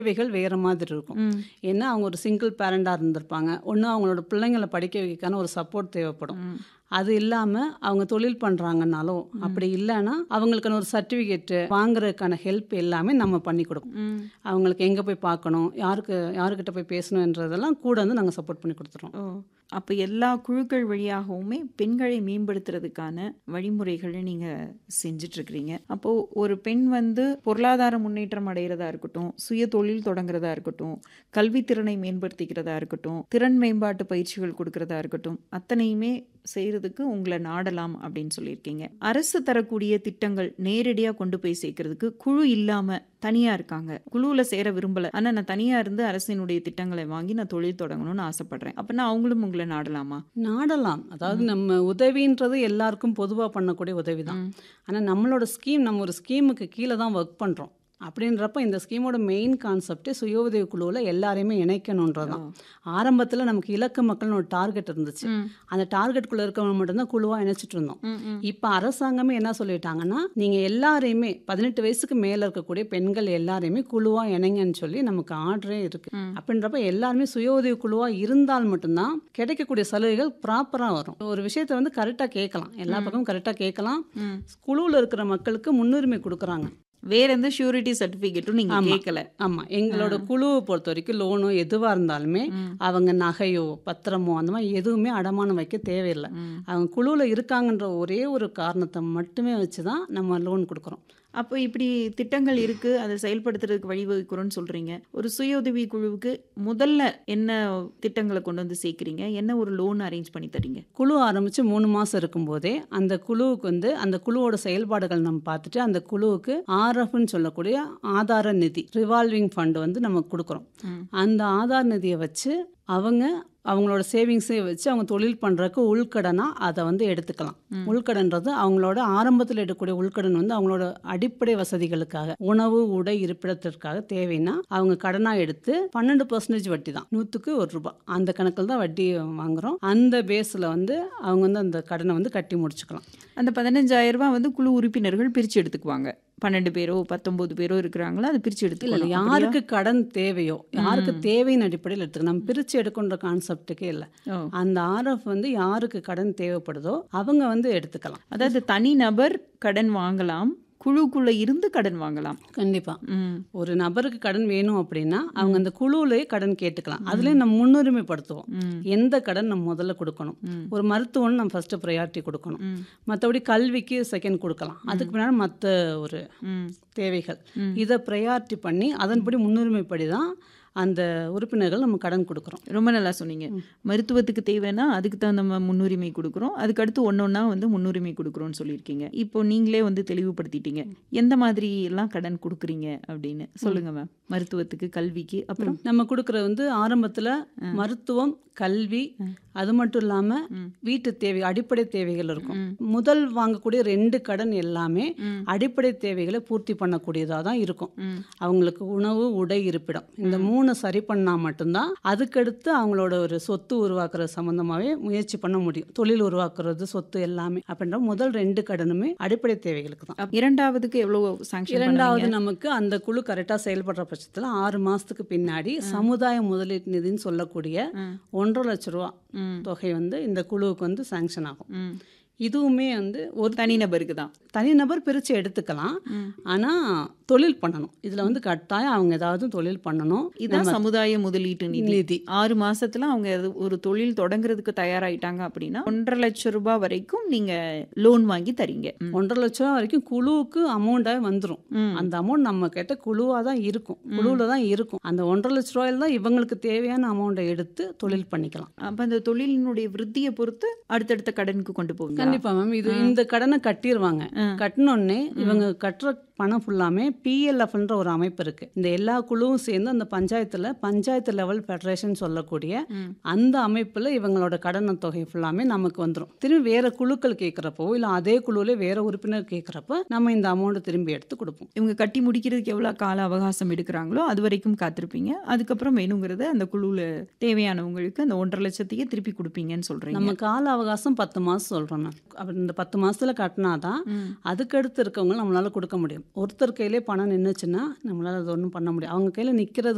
தேவைகள் வேற மாதிரி இருக்கும் ம். ஏன்னா அவங்க ஒரு சிங்கிள் பேரண்டாக இருந்திருப்பாங்க ஒன்று அவங்களோட பிள்ளைங்களை படிக்க வைக்கான ஒரு சப்போர்ட் தேவைப்படும் ம். அது இல்லாமல் அவங்க தொழில் பண்ணுறாங்கனாலோ அப்படி இல்லைன்னா அவங்களுக்கான ஒரு சர்டிஃபிகேட்டு வாங்குறதுக்கான ஹெல்ப் எல்லாமே நம்ம பண்ணி கொடுப்போம் ம். அவங்களுக்கு எங்கே போய் பார்க்கணும் யாருக்கு யாருக்கிட்ட போய் பேசணுன்றதெல்லாம் கூட வந்து நாங்கள் சப்போர்ட் பண்ணி கொடுத்துருவோம் ஓ அப்போ எல்லா குழுக்கள் வழியாகவுமே பெண்களை மேம்படுத்துறதுக்கான வழிமுறைகளை நீங்கள் செஞ்சிட்ருக்கிறீங்க அப்போது ஒரு பெண் வந்து பொருளாதார முன்னேற்றம் அடைகிறதா இருக்கட்டும் சுய தொழில் தொடங்குறதா இருக்கட்டும் கல்வித்திறனை மேம்படுத்திக்கிறதா இருக்கட்டும் திறன் மேம்பாட்டு பயிற்சிகள் கொடுக்கறதா இருக்கட்டும் அத்தனையுமே செய்கிறதுக்கு உங்களை நாடலாம் அப்படின்னு சொல்லியிருக்கீங்க அரசு தரக்கூடிய திட்டங்கள் நேரடியாக கொண்டு போய் சேர்க்கறதுக்கு குழு இல்லாமல் தனியாக இருக்காங்க குழுவில் சேர விரும்பலை ஆனால் நான் தனியாக இருந்து அரசினுடைய திட்டங்களை வாங்கி நான் தொழில் தொடங்கணும்னு ஆசைப்படுறேன் அப்படின்னா அவங்களும் உங்களை நாடலாமா நாடலாம் அதாவது நம்ம உதவின்றது எல்லாருக்கும் பொதுவாக பண்ணக்கூடிய உதவி தான் ஆனால் நம்மளோட ஸ்கீம் நம்ம ஒரு ஸ்கீமுக்கு கீழே தான் ஒர்க் பண்ணுறோம் அப்படின்றப்ப இந்த ஸ்கீமோட மெயின் கான்செப்டே சுய உதவி குழுவில் எல்லாரையுமே இணைக்கணுன்றது தான் ஆரம்பத்தில் நமக்கு இலக்க மக்கள்னு ஒரு டார்கெட் இருந்துச்சு அந்த டார்கெட்டுக்குள்ளே இருக்கவங்க மட்டும்தான் குழுவாக இணைச்சிட்டு இருந்தோம் இப்போ அரசாங்கமே என்ன சொல்லிட்டாங்கன்னா நீங்கள் எல்லாரையுமே பதினெட்டு வயசுக்கு மேலே இருக்கக்கூடிய பெண்கள் எல்லாரையுமே குழுவாக இணைங்கன்னு சொல்லி நமக்கு ஆர்டரே இருக்கு அப்படின்றப்ப எல்லாருமே சுய உதவி குழுவாக இருந்தால் மட்டும்தான் கிடைக்கக்கூடிய சலுகைகள் ப்ராப்பராக வரும் ஒரு விஷயத்தை வந்து கரெக்டாக கேட்கலாம் எல்லா பக்கமும் கரெக்டாக கேட்கலாம் குழுவில் இருக்கிற மக்களுக்கு முன்னுரிமை கொடுக்குறாங்க வேற எந்த ஷூரிட்டி சர்டிஃபிகேட்டும் நீங்க கேட்கல ஆமாம் எங்களோட குழுவை பொறுத்த வரைக்கும் லோனோ எதுவாக இருந்தாலுமே அவங்க நகையோ பத்திரமோ அந்த மாதிரி எதுவுமே அடமானம் வைக்க தேவையில்லை அவங்க குழுவில் இருக்காங்கன்ற ஒரே ஒரு காரணத்தை மட்டுமே வச்சு தான் நம்ம லோன் கொடுக்குறோம் அப்போ இப்படி திட்டங்கள் இருக்கு அதை செயல்படுத்துறதுக்கு வழிவகுக்கிறோம்னு சொல்றீங்க ஒரு சுய உதவி குழுவுக்கு முதல்ல என்ன திட்டங்களை கொண்டு வந்து சேர்க்குறீங்க என்ன ஒரு லோன் அரேஞ்ச் பண்ணி தரீங்க குழு ஆரம்பித்து மூணு மாதம் இருக்கும்போதே அந்த குழுவுக்கு வந்து அந்த குழுவோட செயல்பாடுகள் நம்ம பார்த்துட்டு அந்த குழுவுக்கு ஆர்எஃப்னு சொல்லக்கூடிய ஆதார நிதி ரிவால்விங் ஃபண்ட் வந்து நம்ம கொடுக்குறோம் அந்த ஆதார் நிதியை வச்சு அவங்க அவங்களோட சேவிங்ஸை வச்சு அவங்க தொழில் பண்ணுறதுக்கு உள்கடனாக அதை வந்து எடுத்துக்கலாம் உள்கடன்றது அவங்களோட ஆரம்பத்தில் எடுக்கக்கூடிய உள்கடன் வந்து அவங்களோட அடிப்படை வசதிகளுக்காக உணவு உடை இருப்பிடத்திற்காக தேவைன்னா அவங்க கடனாக எடுத்து பன்னெண்டு பர்சன்டேஜ் வட்டி தான் நூற்றுக்கு ஒரு ரூபாய் அந்த கணக்கில் தான் வட்டி வாங்குறோம் அந்த பேஸில் வந்து அவங்க வந்து அந்த கடனை வந்து கட்டி முடிச்சுக்கலாம் அந்த பதினஞ்சாயிரம் ரூபாய் வந்து குழு உறுப்பினர்கள் பிரிச்சு எடுத்துக்குவாங்க பன்னெண்டு பேரோ பத்தொன்பது பேரோ இருக்கிறாங்களோ அதை பிரிச்சு இல்லை எடுத்துக்கலாம் யாருக்கு கடன் தேவையோ யாருக்கு தேவையின் அடிப்படையில் எடுத்துக்கலாம் நம்ம பிரித்து எடுக்கின்ற கான்செப்ட்டுக்கே இல்லை ஓ. அந்த ஆர்எஃப் வந்து யாருக்கு கடன் தேவைப்படுதோ அவங்க வந்து எடுத்துக்கலாம் அதாவது தனி நபர் கடன் வாங்கலாம் குழுக்குள்ள இருந்து கடன் வாங்கலாம் கண்டிப்பா ம் ஒரு நபருக்கு கடன் வேணும் அப்படின்னா அவங்க அந்த குழுவிலேயே கடன் கேட்டுக்கலாம் அதுலேயும் நம்ம முன்னுரிமைப்படுத்துவோம் எந்த கடன் நம்ம முதல்ல கொடுக்கணும் ஒரு மருத்துவம் நம்ம ஃபர்ஸ்ட் ப்ரையாரிட்டி கொடுக்கணும் மற்றபடி கல்விக்கு செகண்ட் கொடுக்கலாம் அதுக்கு பின்னாடி மற்ற ஒரு ம் தேவைகள் இதை ப்ரையாரிட்டி பண்ணி அதன்படி முன்னுரிமைப்படி தான் அந்த உறுப்பினர்கள் நம்ம கடன் கொடுக்குறோம் ரொம்ப நல்லா சொன்னீங்க மருத்துவத்துக்கு தேவைன்னா அதுக்கு தகுந்த ம- முன்னுரிமை கொடுக்குறோம் அதுக்கு அடுத்து ஒன்னொன்னா வந்து முன்னுரிமை கொடுக்குறோம்னு சொல்லியிருக்கீங்க இப்போ நீங்களே வந்து தெளிவுபடுத்திட்டீங்க எந்த மாதிரி எல்லாம் கடன் கொடுக்குறீங்க அப்படின்னு சொல்லுங்க மேம் மருத்துவத்துக்கு கல்விக்கு அப்புறம் நம்ம கொடுக்குறது வந்து ஆரம்பத்தில் மருத்துவம் கல்வி அது மட்டும் இல்லாமல் வீட்டு தேவை அடிப்படை தேவைகள் இருக்கும் முதல் வாங்கக்கூடிய ரெண்டு கடன் எல்லாமே அடிப்படை தேவைகளை பூர்த்தி பண்ணக்கூடியதாக தான் இருக்கும் அவங்களுக்கு உணவு உடை இருப்பிடம் இந்த மூணு சரி பண்ணால் மட்டும்தான் அதுக்கடுத்து அவங்களோட ஒரு சொத்து உருவாக்குறது சம்மந்தமாகவே முயற்சி பண்ண முடியும் தொழில் உருவாக்குறது சொத்து எல்லாமே அப்படின்ற முதல் ரெண்டு கடனுமே அடிப்படை தேவைகளுக்கு தான் அப்- இரண்டாவதுக்கு எவ்வளவு சாங்ஷன் இரண்டாவது நமக்கு அந்த குழு கரெக்டாக செயல்படுற பட்சத்தில் ஆறு மாதத்துக்கு பின்னாடி சமுதாய முதலீட்டு நிதின்னு சொல்லக்கூடிய ஒன்றரை லட்ச ரூபா தொகை வந்து இந்த குழுவுக்கு வந்து சாங்ஷன் ஆகும் இதுவுமே வந்து ஒரு தனிநபருக்கு தான் தனிநபர் பிரித்து எடுத்துக்கலாம் ஆனால் தொழில் பண்ணணும் இதில் வந்து கட்டாயம் அவங்க ஏதாவது தொழில் பண்ணணும் இதான் சமுதாய முதலீட்டு நிதி நிதி ஆறு மாசத்துல அவங்க அது ஒரு தொழில் தொடங்குறதுக்கு தயாராயிட்டாங்க அப்படின்னா ஒன்றரை லட்சம் ரூபாய் வரைக்கும் நீங்க லோன் வாங்கி தரீங்க ம். ஒன்றரை லட்ச ரூபா வரைக்கும் குழுவுக்கு அமௌண்ட்டாக வந்துடும் அந்த அமௌண்ட் நம்ம கிட்ட குழுவாக தான் இருக்கும் குழுவில் தான் இருக்கும் அந்த ஒன்றரை லட்ச ரூபாயில தான் இவங்களுக்கு தேவையான அமௌண்ட்டை எடுத்து தொழில் பண்ணிக்கலாம் அப்ப அந்த தொழிலினுடைய விருத்தியை பொறுத்து அடுத்தடுத்த கடனுக்கு கொண்டு போவீங்க கண்டிப்பா மேம் இது இந்த கடனை கட்டிடுவாங்க கட்டினோடனே இவங்க கட்டுற பணம் ஃபுல்லாமே பிஎல்எஃப்ன்ற ஒரு அமைப்பு இருக்கு இந்த எல்லா குழுவும் சேர்ந்து அந்த பஞ்சாயத்துல பஞ்சாயத்து லெவல் ஃபெடரேஷன் சொல்லக்கூடிய அந்த அமைப்புல இவங்களோட கடன் தொகை ஃபுல்லாமே நமக்கு வந்துடும் திரும்பி வேற குழுக்கள் கேட்குறப்போ இல்ல அதே குழுவிலே வேற உறுப்பினர் கேட்குறப்ப நம்ம இந்த அமௌண்ட்டை திரும்பி எடுத்து கொடுப்போம் இவங்க கட்டி முடிக்கிறதுக்கு எவ்வளவு கால அவகாசம் எடுக்கிறாங்களோ அது வரைக்கும் காத்திருப்பீங்க அதுக்கப்புறம் வேணுங்கிறத அந்த குழுல தேவையானவங்களுக்கு அந்த ஒன்றரை லட்சத்தையே திருப்பி கொடுப்பீங்கன்னு சொல்றீங்க நம்ம கால அவகாசம் பத்து மாசம் சொல்றோம் நான் அப்படி இந்த பத்து மாசத்துல கட்டினாதான் அதுக்கடுத்து இருக்கவங்க நம்மளால கொடுக்க முடியும் ஒருத்தர் கையிலே பணம் நின்றுச்சுன்னா நம்மளால அது ஒன்றும் பண்ண முடியும் அவங்க கையில நிக்கிறது